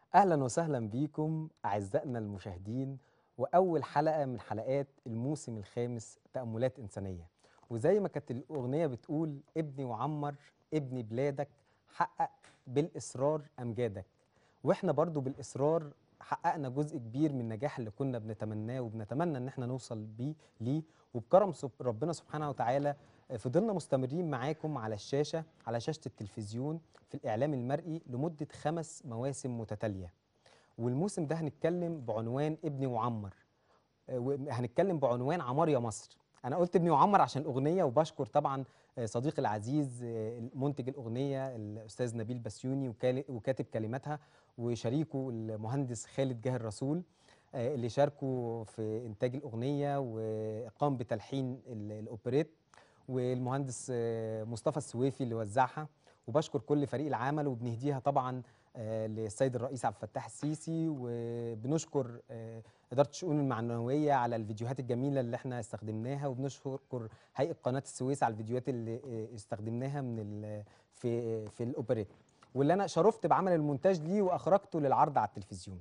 أهلا وسهلا بيكم أعزائنا المشاهدين وأول حلقة من حلقات الموسم الخامس تأملات إنسانية وزي ما كانت الأغنية بتقول ابني وعمر ابني بلادك حقق بالإصرار أمجادك وإحنا برضو بالإصرار حققنا جزء كبير من النجاح اللي كنا بنتمناه وبنتمنى إن إحنا نوصل بيه ليه وبكرم سب- ربنا سبحانه وتعالى فضلنا مستمرين معاكم على الشاشة على شاشة التلفزيون في الإعلام المرئي لمدة خمس مواسم متتالية والموسم ده هنتكلم بعنوان ابني وعمر آه، وهنتكلم بعنوان عمار يا مصر أنا قلت ابني وعمر عشان الأغنية وبشكر طبعا آه، صديقي العزيز آه، منتج الأغنية الأستاذ نبيل بسيوني وكال- وكاتب كلماتها وشريكه المهندس خالد جاهر رسول آه، اللي شاركوا في إنتاج الأغنية وقام بتلحين ال- الأوبريت والمهندس آه، مصطفى السويفي اللي وزعها وبشكر كل فريق العمل وبنهديها طبعا آه، للسيد الرئيس عبد الفتاح السيسي وبنشكر آه، إدارة الشؤون المعنوية على الفيديوهات الجميلة اللي احنا استخدمناها وبنشكر هيئة قناة السويس على الفيديوهات اللي آه، استخدمناها من ال- في في الأوبريت واللي أنا شرفت بعمل المونتاج ليه وأخرجته للعرض على التلفزيون.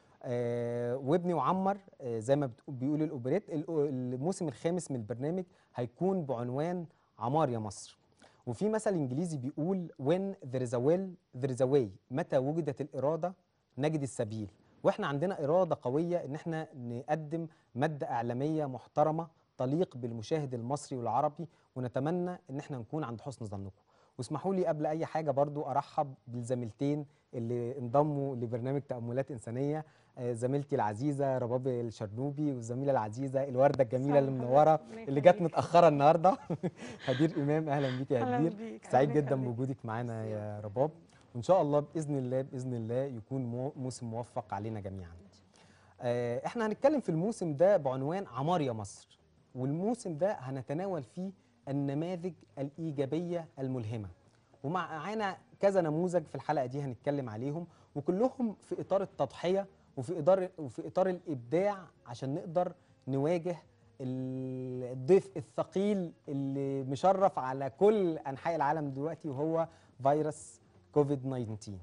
آه، وابني وعمر آه، زي ما بتقو- بيقول الاوبريت الأو- الموسم الخامس من البرنامج هيكون بعنوان عمار يا مصر وفي مثل انجليزي بيقول when there is a will there is a way متى وجدت الاراده نجد السبيل واحنا عندنا اراده قويه ان احنا نقدم ماده اعلاميه محترمه تليق بالمشاهد المصري والعربي ونتمنى ان احنا نكون عند حسن ظنكم واسمحوا لي قبل اي حاجه برضو ارحب بالزميلتين اللي انضموا لبرنامج تاملات انسانيه آه، زميلتي العزيزه رباب الشرنوبي والزميله العزيزه الورده الجميله اللي سلام منوره حضرتك، الله اللي جت يخليك. متاخره النهارده هدير امام اهلا بيك يا أهلاً هدير بيك، سعيد الله جدا يخليك. بوجودك معانا يا رباب وان شاء الله باذن الله باذن الله يكون مو- موسم موفق علينا جميعا آه، احنا هنتكلم في الموسم ده بعنوان عمار يا مصر والموسم ده هنتناول فيه النماذج الايجابيه الملهمه ومعانا كذا نموذج في الحلقه دي هنتكلم عليهم وكلهم في اطار التضحيه وفي اطار وفي اطار الابداع عشان نقدر نواجه ال- الضيف الثقيل اللي مشرف على كل انحاء العالم دلوقتي وهو فيروس كوفيد 19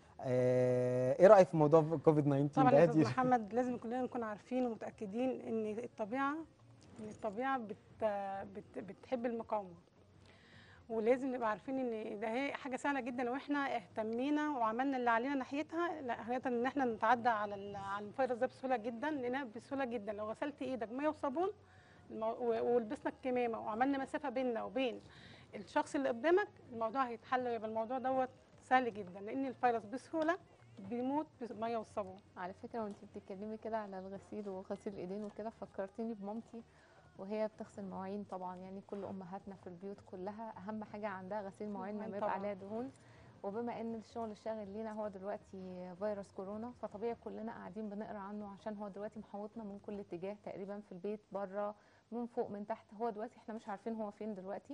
آه، ايه رايك في موضوع كوفيد 19 طبعا ده يا يا استاذ هدير؟ محمد لازم كلنا نكون عارفين ومتاكدين ان الطبيعه ان الطبيعه بت بت بتحب المقاومه ولازم نبقى عارفين ان ده هي حاجه سهله جدا لو احنا اهتمينا وعملنا اللي علينا ناحيتها لا هنقدر ان احنا نتعدى على ال- على الفيروس ده بسهوله جدا لانها بسهوله جدا لو غسلت ايدك ميه وصابون المو- و- ولبسنا الكمامه وعملنا مسافه بيننا وبين الشخص اللي قدامك الموضوع هيتحل ويبقى الموضوع دوت سهل جدا لان الفيروس بسهوله بيموت بالميه والصابون على فكرة وانت بتتكلمي كده على الغسيل وغسيل الايدين وكده فكرتيني بمامتي وهي بتغسل مواعين طبعا يعني كل امهاتنا في البيوت كلها اهم حاجة عندها غسيل مواعين لما مواعين يبقى طبعاً. عليها دهون وبما ان الشغل الشاغل لينا هو دلوقتي فيروس كورونا فطبيعي كلنا قاعدين بنقرا عنه عشان هو دلوقتي محوطنا من كل اتجاه تقريبا في البيت بره من فوق من تحت هو دلوقتي احنا مش عارفين هو فين دلوقتي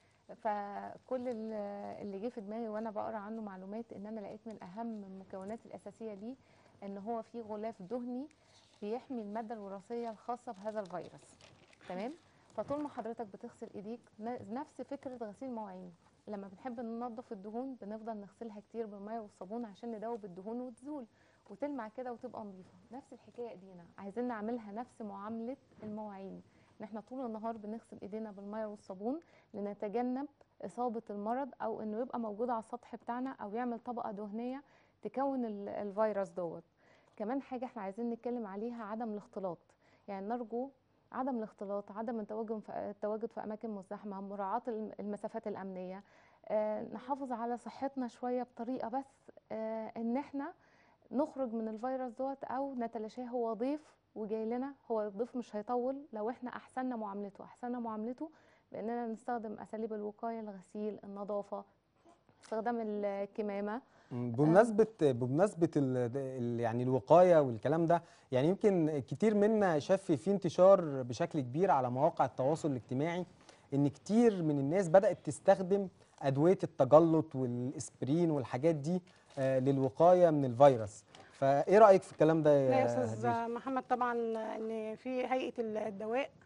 فكل ال- اللي جه في دماغي وانا بقرا عنه معلومات ان انا لقيت من اهم المكونات الاساسيه ليه ان هو فيه غلاف دهني بيحمي الماده الوراثيه الخاصه بهذا الفيروس تمام فطول ما حضرتك بتغسل ايديك ن- نفس فكره غسيل مواعين لما بنحب ننظف الدهون بنفضل نغسلها كتير بالميه والصابون عشان ندوب الدهون وتزول وتلمع كده وتبقى نظيفه نفس الحكايه ايدينا عايزين نعملها نفس معامله المواعين ان احنا طول النهار بنغسل ايدينا بالميه والصابون لنتجنب اصابه المرض او انه يبقى موجود على السطح بتاعنا او يعمل طبقه دهنيه تكون ال- الفيروس دوت كمان حاجه احنا عايزين نتكلم عليها عدم الاختلاط يعني نرجو عدم الاختلاط عدم التواجد في التواجد في اماكن مزدحمه مراعاه الم- المسافات الامنيه آه، نحافظ على صحتنا شويه بطريقه بس آه، ان احنا نخرج من الفيروس دوت او نتلاشاه هو ضيف وجاي لنا هو الضيف مش هيطول لو احنا احسننا معاملته احسننا معاملته باننا نستخدم اساليب الوقايه الغسيل النظافه استخدام الكمامه مم، بمناسبة بمناسبة ال ال يعني الوقاية والكلام ده يعني يمكن كتير منا شاف في انتشار بشكل كبير على مواقع التواصل الاجتماعي ان كتير من الناس بدأت تستخدم أدوية التجلط والإسبرين والحاجات دي آه، للوقاية من الفيروس فايه رأيك في الكلام ده لا يا يا استاذ هدير؟ محمد طبعا ان في هيئه الدواء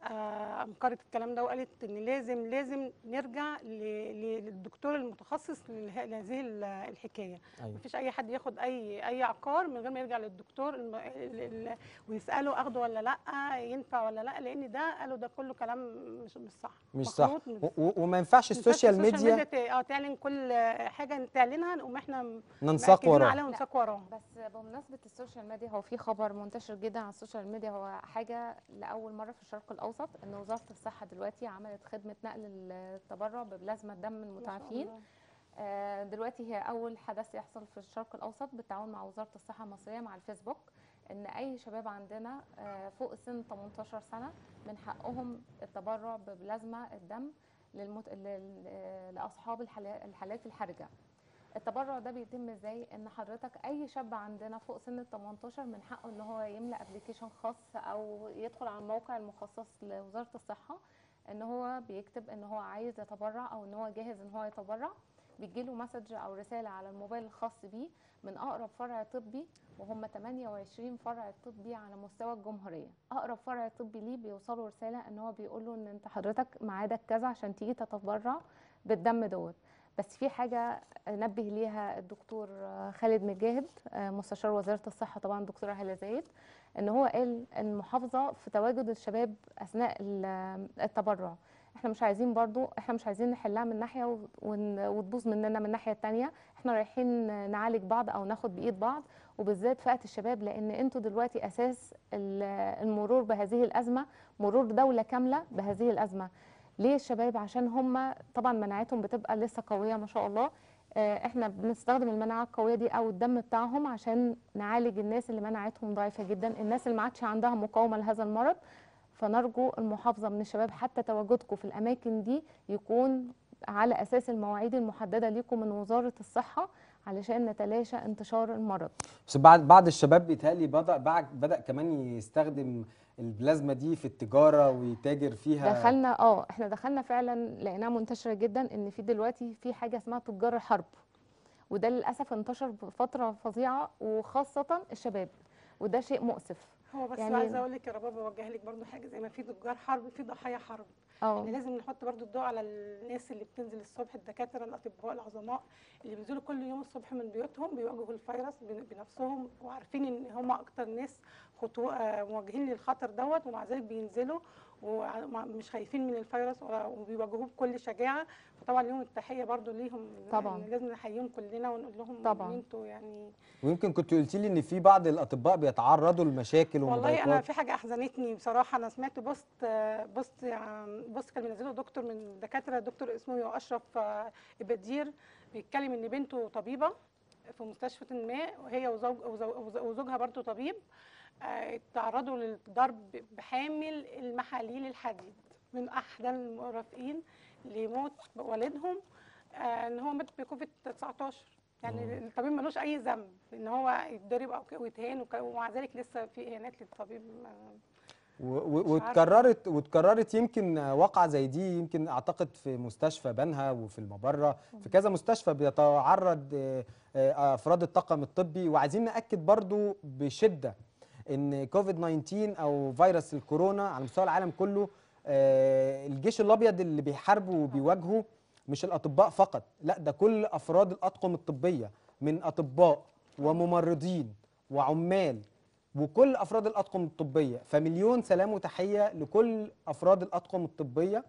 آه، انكرت الكلام ده وقالت ان لازم لازم نرجع ل- ل- للدكتور المتخصص لله- لهذه ال- الحكايه ايوه مفيش اي حد ياخد اي اي عقار من غير ما يرجع للدكتور الم- ال- ال- ويساله اخده ولا لا ينفع ولا لا لان ده قالوا ده كله كلام مش مش صح مش صح مخلوط من- و- و- وما ينفعش ما ينفعش السوشيال ميديا ت- اه تعلن كل حاجه تعلنها نقوم احنا ننساق مأكدين وراها عليها ونساق وراها بس بمناسبة السوشيال ميديا هو في خبر منتشر جدا على السوشيال ميديا هو حاجة لأول مرة في الشرق الأوسط إن وزارة الصحة دلوقتي عملت خدمة نقل التبرع ببلازما الدم من ما شاء المتعافين الله. آه، دلوقتي هي أول حدث يحصل في الشرق الأوسط بالتعاون مع وزارة الصحة المصرية مع الفيسبوك إن أي شباب عندنا آه، فوق سن 18 سنة من حقهم التبرع ببلازما الدم للمت... لل... آه، لأصحاب الحالا- الحالات الحرجة التبرع ده بيتم ازاي ان حضرتك اي شاب عندنا فوق سن ال 18 من حقه ان هو يملى ابلكيشن خاص او يدخل على الموقع المخصص لوزاره الصحه ان هو بيكتب ان هو عايز يتبرع او ان هو جاهز ان هو يتبرع بيجيله مسج او رساله على الموبايل الخاص بيه من اقرب فرع طبي وهم 28 فرع طبي على مستوى الجمهوريه اقرب فرع طبي ليه بيوصله رساله ان هو بيقول له ان انت حضرتك ميعادك كذا عشان تيجي تتبرع بالدم دوت بس في حاجه نبه ليها الدكتور خالد مجاهد مستشار وزاره الصحه طبعا الدكتوره هاله زايد ان هو قال المحافظه في تواجد الشباب اثناء ال- التبرع احنا مش عايزين برضو احنا مش عايزين نحلها من ناحيه و- ون- وتبوظ مننا من الناحيه التانية احنا رايحين نعالج بعض او ناخد بايد بعض وبالذات فئه الشباب لان انتوا دلوقتي اساس ال- المرور بهذه الازمه مرور دوله كامله بهذه الازمه ليه الشباب عشان هم طبعا مناعتهم بتبقى لسه قويه ما شاء الله آه، احنا بنستخدم المناعه القويه دي او الدم بتاعهم عشان نعالج الناس اللي مناعتهم ضعيفه جدا الناس اللي ما عادش عندها مقاومه لهذا المرض فنرجو المحافظه من الشباب حتى تواجدكم في الاماكن دي يكون على اساس المواعيد المحدده ليكم من وزاره الصحه علشان نتلاشى انتشار المرض بس بعد بعض الشباب بيتهيألي بدأ بعد بدأ كمان يستخدم البلازما دي في التجارة ويتاجر فيها دخلنا اه احنا دخلنا فعلا لقيناها منتشره جدا ان في دلوقتي في حاجه اسمها تجار الحرب وده للاسف انتشر بفتره فظيعه وخاصه الشباب وده شيء مؤسف هو بس يعني- عايزه اقول لك يا رباب اوجه لك برضو حاجه زي ما في تجار حرب في ضحايا حرب اه احنا لازم نحط برضو الضوء على الناس اللي بتنزل الصبح الدكاتره الاطباء العظماء اللي بينزلوا كل يوم الصبح من بيوتهم بيواجهوا الفيروس بن- بنفسهم وعارفين ان هم اكتر ناس خطو... آه، مواجهين للخطر دوت ومع ذلك بينزلوا ومش خايفين من الفيروس ولا- وبيواجهوه بكل شجاعه فطبعا ليهم التحيه برضو ليهم طبعاً. يعني لازم نحييهم كلنا ونقول لهم طبعاً. ان انتوا يعني ويمكن كنت قلت لي ان في بعض الاطباء بيتعرضوا لمشاكل والله انا ومضايقات في حاجه احزنتني بصراحه انا سمعت بوست بوست يعني بوست كان بينزله دكتور من الدكاتره دكتور اسمه اشرف آه، ابدير بيتكلم ان بنته طبيبه في مستشفى ما وهي وزوج وزو- وزوجها برضه طبيب آه، تعرضوا للضرب بحامل المحاليل الحديد من احد المرافقين لموت والدهم آه، ان هو مات بكوفيد 19 يعني الطبيب ملوش اي ذنب ان هو يتضرب او ك- ويتهان وك- ومع ذلك لسه في اهانات للطبيب آه، و- و- مش عارفة. واتكررت واتكررت يمكن واقعة زي دي يمكن اعتقد في مستشفى بنها وفي المبرة في كذا مستشفى بيتعرض آه، آه، افراد الطاقم الطبي وعايزين ناكد برضو بشدة ان كوفيد 19 او فيروس الكورونا على مستوى العالم كله آه، الجيش الابيض اللي بيحاربه وبيواجهه مش الاطباء فقط لا ده كل افراد الاطقم الطبيه من اطباء وممرضين وعمال وكل افراد الاطقم الطبيه فمليون سلام وتحيه لكل افراد الاطقم الطبيه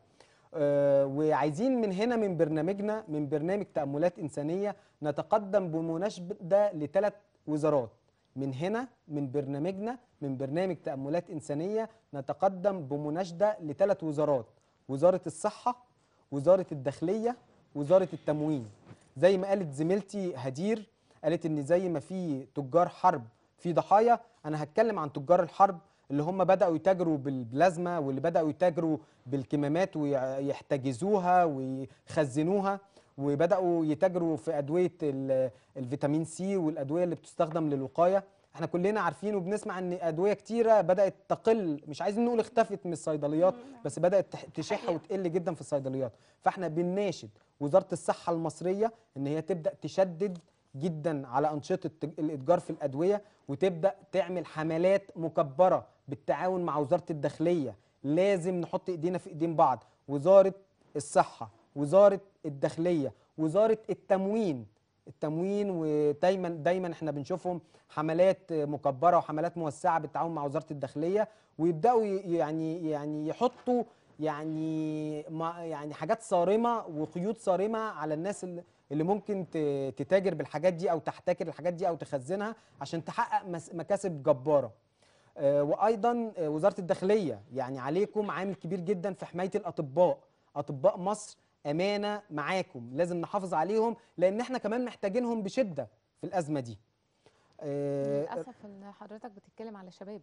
آه، وعايزين من هنا من برنامجنا من برنامج تاملات انسانيه نتقدم بمناشده لثلاث وزارات من هنا من برنامجنا من برنامج تاملات انسانيه نتقدم بمناشده لثلاث وزارات وزاره الصحه وزاره الداخليه وزاره التموين زي ما قالت زميلتي هدير قالت ان زي ما في تجار حرب في ضحايا انا هتكلم عن تجار الحرب اللي هم بداوا يتاجروا بالبلازما واللي بداوا يتاجروا بالكمامات ويحتجزوها ويخزنوها وبداوا يتاجروا في ادويه ال- الفيتامين سي والادويه اللي بتستخدم للوقايه احنا كلنا عارفين وبنسمع ان ادويه كتيره بدات تقل مش عايزين نقول اختفت من الصيدليات بس بدات تح- تشح حقيقة. وتقل جدا في الصيدليات فاحنا بنناشد وزاره الصحه المصريه ان هي تبدا تشدد جدا على انشطه الت- الاتجار في الادويه وتبدا تعمل حملات مكبره بالتعاون مع وزاره الداخليه لازم نحط ايدينا في ايدين بعض وزاره الصحه وزاره الداخليه وزاره التموين التموين ودايما دايما احنا بنشوفهم حملات مكبره وحملات موسعه بالتعاون مع وزاره الداخليه ويبداوا ي- يعني يعني يحطوا يعني ما يعني حاجات صارمه وقيود صارمه على الناس اللي اللي ممكن ت- تتاجر بالحاجات دي او تحتكر الحاجات دي او تخزنها عشان تحقق مس- مكاسب جباره آه، وايضا آه، وزاره الداخليه يعني عليكم عامل كبير جدا في حمايه الاطباء اطباء مصر امانه معاكم لازم نحافظ عليهم لان احنا كمان محتاجينهم بشده في الازمه دي آه، للاسف ان حضرتك بتتكلم على شباب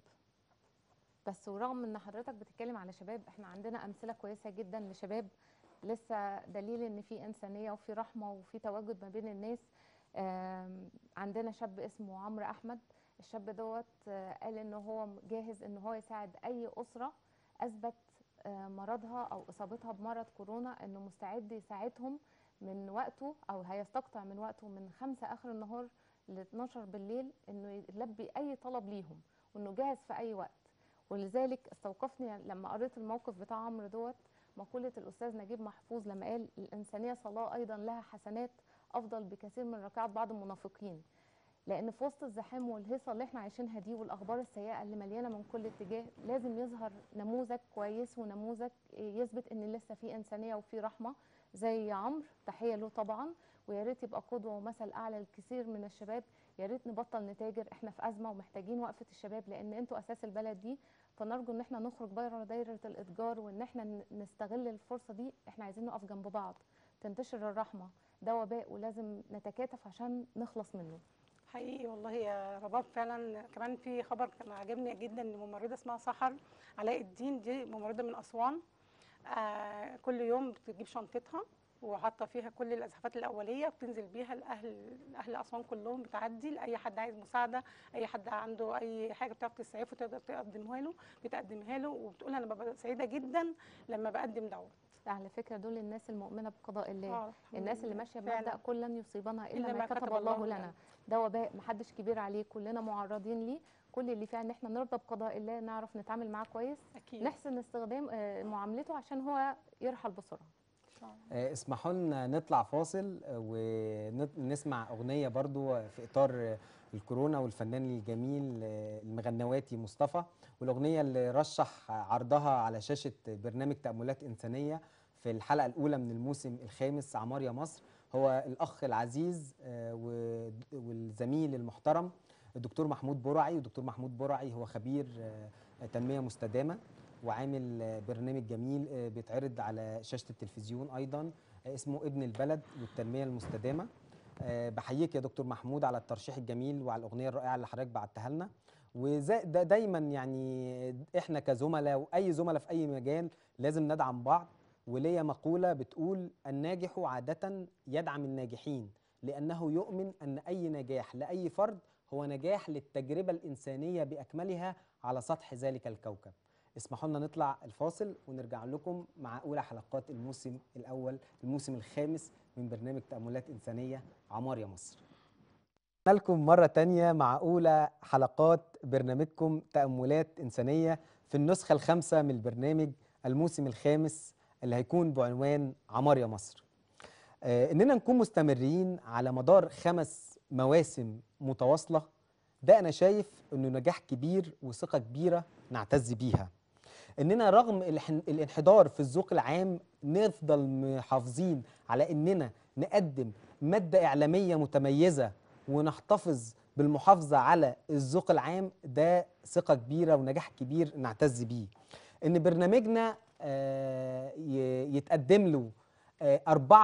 بس ورغم ان حضرتك بتتكلم على شباب احنا عندنا امثله كويسه جدا لشباب لسه دليل ان في انسانيه وفي رحمه وفي تواجد ما بين الناس آم، عندنا شاب اسمه عمرو احمد الشاب دوت آه، قال ان هو جاهز ان هو يساعد اي اسره اثبت آه، مرضها او اصابتها بمرض كورونا انه مستعد يساعدهم من وقته او هيستقطع من وقته من خمسة اخر النهار ل 12 بالليل انه يلبي اي طلب ليهم وانه جاهز في اي وقت ولذلك استوقفني لما قريت الموقف بتاع عمرو دوت مقولة الأستاذ نجيب محفوظ لما قال الإنسانية صلاة أيضا لها حسنات أفضل بكثير من ركعات بعض المنافقين لأن في وسط الزحام والهيصة اللي احنا عايشينها دي والأخبار السيئة اللي مليانة من كل اتجاه لازم يظهر نموذج كويس ونموذج يثبت إن لسه في إنسانية وفي رحمة زي عمرو تحية له طبعا ويا ريت يبقى قدوة ومثل أعلى لكثير من الشباب يا ريت نبطل نتاجر احنا في أزمة ومحتاجين وقفة الشباب لأن انتوا أساس البلد دي فنرجو ان احنا نخرج بره دايره الاتجار وان احنا ن- نستغل الفرصه دي احنا عايزين نقف جنب بعض تنتشر الرحمه ده وباء ولازم نتكاتف عشان نخلص منه حقيقي والله يا رباب فعلا كمان في خبر كان عاجبني جدا ان ممرضه اسمها سحر علاء الدين دي ممرضه من اسوان آه كل يوم بتجيب شنطتها وحاطه فيها كل الاسعافات الاوليه بتنزل بيها لاهل اهل اسوان كلهم بتعدي لاي حد عايز مساعده اي حد عنده اي حاجه بتعرف تسعفه تقدر تقدمها له بتقدمها له وبتقول انا ببقى سعيده جدا لما بقدم دوت على فكره دول الناس المؤمنه بقضاء الله آه، الحمد الناس اللي لله. ماشيه فعلاً. بمبدا كل لن يصيبنا الا ما كتب الله لنا ده وباء محدش كبير عليه كلنا معرضين ليه كل اللي فيها ان احنا نرضى بقضاء الله نعرف نتعامل معاه كويس اكيد نحسن استخدام آه، معاملته عشان هو يرحل بسرعه إن شاء الله. آه، اسمحوا لنا نطلع فاصل آه، ونسمع اغنيه برضو في اطار آه، الكورونا والفنان الجميل آه، المغنواتي مصطفى والاغنيه اللي رشح عرضها على شاشه برنامج تاملات انسانيه في الحلقه الاولى من الموسم الخامس عمار يا مصر هو الاخ العزيز آه، و- والزميل المحترم الدكتور محمود برعي والدكتور محمود برعي هو خبير آه، تنميه مستدامه وعامل آه، برنامج جميل آه، بيتعرض على شاشه التلفزيون ايضا آه، اسمه ابن البلد والتنميه المستدامه آه، بحييك يا دكتور محمود على الترشيح الجميل وعلى الاغنيه الرائعه اللي حضرتك بعتها لنا وزي ده دايما يعني احنا كزملاء واي زملاء في اي مجال لازم ندعم بعض وليا مقوله بتقول الناجح عاده يدعم الناجحين لانه يؤمن ان اي نجاح لاي فرد هو نجاح للتجربه الانسانيه باكملها على سطح ذلك الكوكب اسمحوا لنا نطلع الفاصل ونرجع لكم مع اولى حلقات الموسم الاول الموسم الخامس من برنامج تاملات انسانيه عمار يا مصر رجعنا لكم مرة تانية مع أولى حلقات برنامجكم تأملات إنسانية في النسخة الخامسة من البرنامج الموسم الخامس اللي هيكون بعنوان عمار يا مصر آه إننا نكون مستمرين على مدار خمس مواسم متواصلة ده أنا شايف إنه نجاح كبير وثقة كبيرة نعتز بيها اننا رغم الح- الانحدار في الذوق العام نفضل محافظين على اننا نقدم ماده اعلاميه متميزه ونحتفظ بالمحافظه على الذوق العام ده ثقه كبيره ونجاح كبير نعتز بيه ان برنامجنا آه، ي- يتقدم له آه،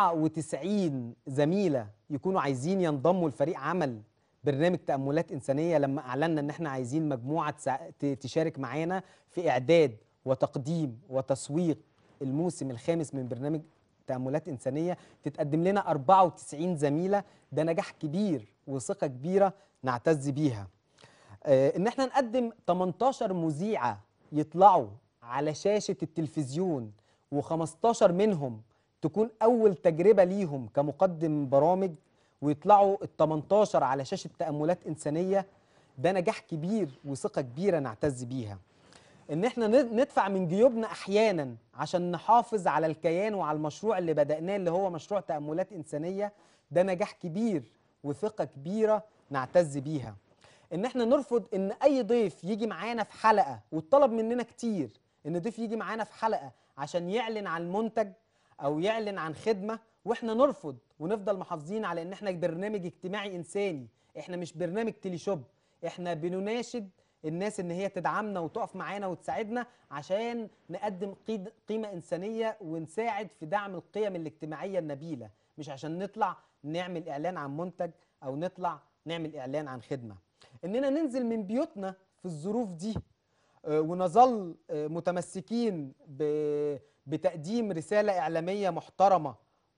94 زميله يكونوا عايزين ينضموا لفريق عمل برنامج تأملات إنسانية لما أعلنا إن إحنا عايزين مجموعة تسا- ت- تشارك معانا في إعداد وتقديم وتسويق الموسم الخامس من برنامج تأملات إنسانية تتقدم لنا 94 زميلة ده نجاح كبير وثقة كبيرة نعتز بيها آه، إن إحنا نقدم 18 مذيعة يطلعوا على شاشة التلفزيون و15 منهم تكون أول تجربة ليهم كمقدم برامج ويطلعوا ال 18 على شاشة تأملات إنسانية ده نجاح كبير وثقة كبيرة نعتز بيها ان احنا ن- ندفع من جيوبنا احيانا عشان نحافظ على الكيان وعلى المشروع اللي بدأناه اللي هو مشروع تأملات إنسانية ده نجاح كبير وثقة كبيرة نعتز بيها ان احنا نرفض ان اي ضيف يجي معانا في حلقة والطلب مننا كتير ان ضيف يجي معانا في حلقة عشان يعلن عن منتج او يعلن عن خدمة واحنا نرفض ونفضل محافظين على ان احنا برنامج اجتماعي انساني احنا مش برنامج تليشوب احنا بنناشد الناس ان هي تدعمنا وتقف معانا وتساعدنا عشان نقدم قيد- قيمة إنسانية ونساعد في دعم القيم الاجتماعية النبيلة مش عشان نطلع نعمل إعلان عن منتج أو نطلع نعمل إعلان عن خدمة إننا ننزل من بيوتنا في الظروف دي آه، ونظل آه، متمسكين ب- بتقديم رسالة إعلامية محترمة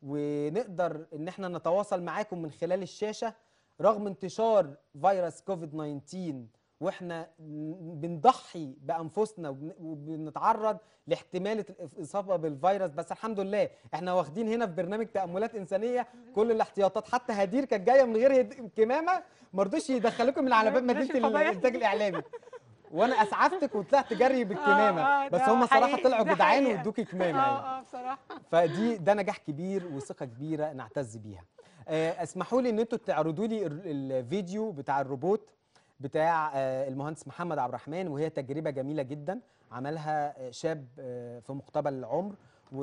ونقدر إن احنا نتواصل معاكم من خلال الشاشة رغم انتشار فيروس كوفيد 19 واحنا ن- بنضحي بانفسنا وبن- وبنتعرض لاحتمال الاصابه بالفيروس بس الحمد لله احنا واخدين هنا في برنامج تاملات انسانيه كل الاحتياطات حتى هدير كانت جايه من غير هد- كمامه ما رضوش يدخلوكم من على باب بلاش مدينه الفضايح. الانتاج الاعلامي وانا اسعفتك وطلعت جري بالكمامه آه، بس ده هم صراحه حقيقي، طلعوا ده جدعان حقيقة. وادوكي كمامه يعني. اه اه بصراحه فدي ده نجاح كبير وثقه كبيره نعتز بيها آه، اسمحوا لي ان انتوا تعرضوا لي ال- الفيديو بتاع الروبوت بتاع آه، المهندس محمد عبد الرحمن وهي تجربه جميله جدا عملها آه، شاب آه، في مقتبل العمر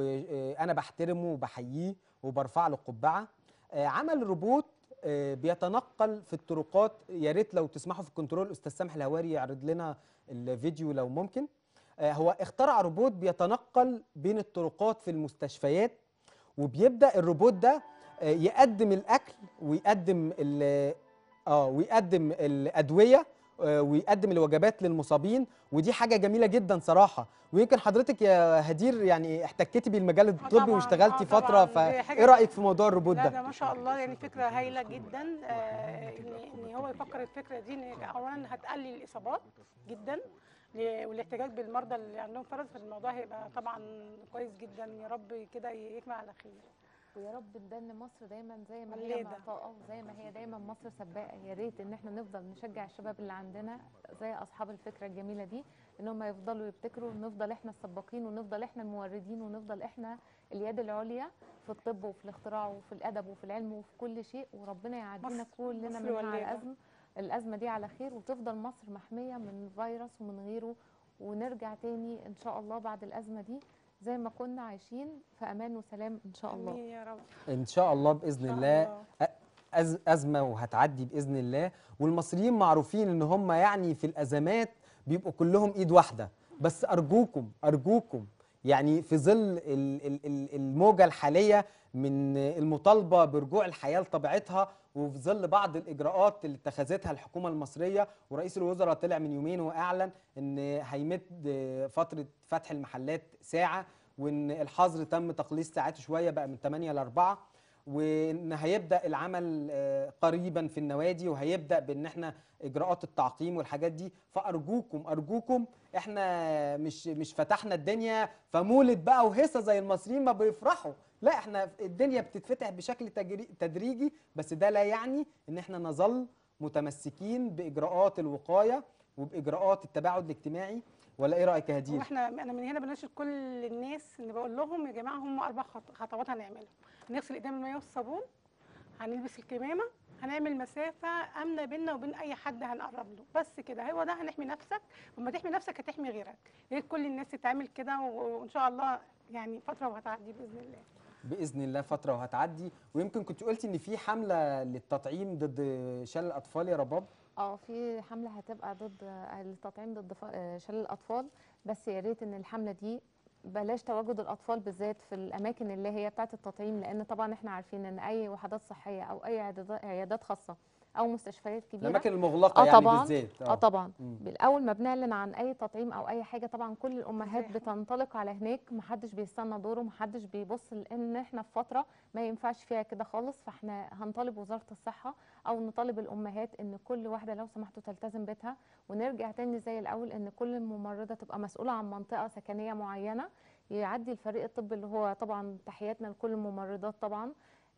وانا بحترمه وبحييه وبرفع له القبعه آه، عمل روبوت آه، بيتنقل في الطرقات يا ريت لو تسمحوا في الكنترول استاذ سامح الهواري يعرض لنا الفيديو لو ممكن آه، هو اخترع روبوت بيتنقل بين الطرقات في المستشفيات وبيبدا الروبوت ده آه، يقدم الاكل ويقدم ال- اه ويقدم الادويه آه، ويقدم الوجبات للمصابين ودي حاجه جميله جدا صراحه ويمكن حضرتك يا هدير يعني احتكيتي بالمجال الطبي طبعاً، واشتغلتي آه فتره طبعاً، دي حاجة فايه رايك في موضوع الروبوت لا ده ده ما شاء الله يعني فكره هايله جدا آه، ان ان هو يفكر الفكره دي ان اولا هتقلل الاصابات جدا ل- والاحتجاج بالمرضى اللي عندهم فرز فالموضوع هيبقى طبعا كويس جدا يا رب كده يكمل على خير ويا رب تدن مصر دايما زي ما هي وليدة. معطاءه وزي ما هي دايما مصر سباقه يا ريت ان احنا نفضل نشجع الشباب اللي عندنا زي اصحاب الفكره الجميله دي ان هم يفضلوا يبتكروا ونفضل احنا السباقين ونفضل احنا الموردين ونفضل احنا اليد العليا في الطب وفي الاختراع وفي الادب وفي العلم وفي كل شيء وربنا يعدينا مصر- كلنا مصر منها على وليدة. الازمه الازمه دي على خير وتفضل مصر محميه من الفيروس ومن غيره ونرجع تاني ان شاء الله بعد الازمه دي زي ما كنا عايشين في امان وسلام ان شاء الله امين يا رب ان شاء الله باذن إن شاء الله الله. أز أزمة وهتعدي بإذن الله والمصريين معروفين إن هم يعني في الأزمات بيبقوا كلهم إيد واحدة بس أرجوكم أرجوكم يعني في ظل ال- ال- ال- الموجة الحالية من المطالبة برجوع الحياة لطبيعتها وفي ظل بعض الإجراءات اللي اتخذتها الحكومة المصرية ورئيس الوزراء طلع من يومين وأعلن إن هيمد فترة فتح المحلات ساعة وإن الحظر تم تقليص ساعاته شوية بقى من 8 ل 4 وان هيبدا العمل آه، قريبا في النوادي وهيبدا بان احنا اجراءات التعقيم والحاجات دي فارجوكم ارجوكم احنا مش مش فتحنا الدنيا فمولد بقى وهيصه زي المصريين ما بيفرحوا لا احنا الدنيا بتتفتح بشكل تجري- تدريجي بس ده لا يعني ان احنا نظل متمسكين باجراءات الوقايه وباجراءات التباعد الاجتماعي ولا ايه رايك يا هدير واحنا انا من هنا بناشد كل الناس ان بقول لهم يا جماعه هم اربع خط- خطوات هنعملهم هنغسل ايدينا بالميه والصابون هنلبس الكمامه هنعمل مسافه امنه بيننا وبين اي حد هنقرب له بس كده هو ده هنحمي نفسك وما تحمي نفسك هتحمي غيرك يا ريت كل الناس تتعامل كده و- وان شاء الله يعني فتره وهتعدي باذن الله باذن الله فتره وهتعدي ويمكن كنت قلتي ان في حمله للتطعيم ضد شلل الاطفال يا رباب اه في حمله هتبقى ضد التطعيم ضد ف- آه، شلل الاطفال بس يا ريت ان الحمله دي بلاش تواجد الاطفال بالذات في الاماكن اللي هي بتاعه التطعيم لان طبعا احنا عارفين ان اي وحدات صحيه او اي عيادات- عيادات خاصه او مستشفيات كبيره الاماكن المغلقه اه يعني طبعا بالذات اه طبعا مم. بالاول ما بنعلن عن اي تطعيم او اي حاجه طبعا كل الامهات زحمة. بتنطلق على هناك محدش بيستنى دوره محدش بيبص لان احنا في فتره ما ينفعش فيها كده خالص فاحنا هنطالب وزاره الصحه او نطالب الامهات ان كل واحده لو سمحتوا تلتزم بيتها ونرجع تاني زي الاول ان كل ممرضه تبقى مسؤوله عن منطقه سكنيه معينه يعدي الفريق الطبي اللي هو طبعا تحياتنا لكل الممرضات طبعا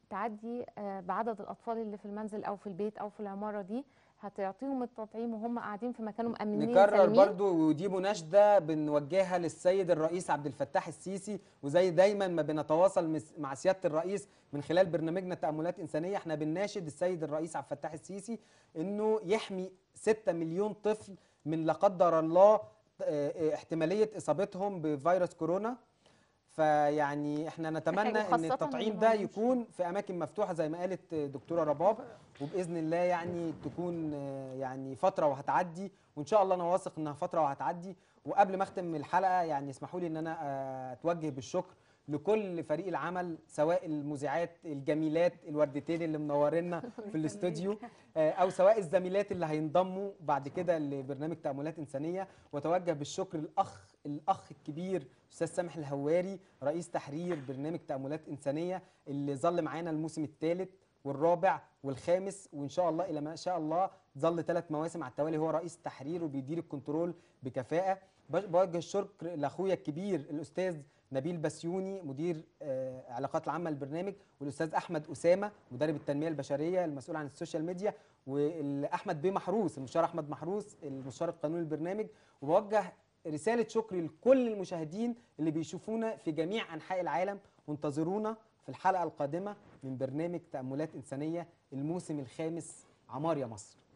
تعدي آه، بعدد الاطفال اللي في المنزل او في البيت او في العماره دي هتعطيهم التطعيم وهم قاعدين في مكانهم امنين نكرر سالمين برضو ودي مناشده بنوجهها للسيد الرئيس عبد الفتاح السيسي وزي دايما ما بنتواصل مس- مع سياده الرئيس من خلال برنامجنا تاملات انسانيه احنا بنناشد السيد الرئيس عبد الفتاح السيسي انه يحمي 6 مليون طفل من لا قدر الله آه، آه، احتماليه اصابتهم بفيروس كورونا فيعني احنا نتمنى وخاصة ان إن التطعيم ما ده عندهمش- يكون في اماكن مفتوحه زي ما قالت دكتوره رباب وباذن الله يعني تكون آه، يعني فتره وهتعدي وان شاء الله انا واثق انها فتره وهتعدي وقبل ما اختم الحلقه يعني اسمحوا لي ان انا آه، اتوجه بالشكر لكل فريق العمل سواء المذيعات الجميلات الوردتين اللي منورينا في الاستوديو آه، او سواء الزميلات اللي هينضموا بعد كده لبرنامج تاملات انسانيه واتوجه بالشكر للاخ الاخ الكبير استاذ سامح الهواري رئيس تحرير برنامج تاملات انسانيه اللي ظل معانا الموسم الثالث والرابع والخامس وان شاء الله الى ما شاء الله ظل ثلاث مواسم على التوالي هو رئيس التحرير وبيدير الكنترول بكفاءه بش- بوجه الشكر لاخويا الكبير الاستاذ نبيل بسيوني مدير آه، علاقات العامه للبرنامج والاستاذ احمد اسامه مدرب التنميه البشريه المسؤول عن السوشيال ميديا واحمد بيه محروس المستشار احمد محروس المستشار القانوني للبرنامج وبوجه رساله شكر لكل المشاهدين اللي بيشوفونا في جميع انحاء العالم وانتظرونا في الحلقه القادمه من برنامج تاملات انسانيه الموسم الخامس عمار يا مصر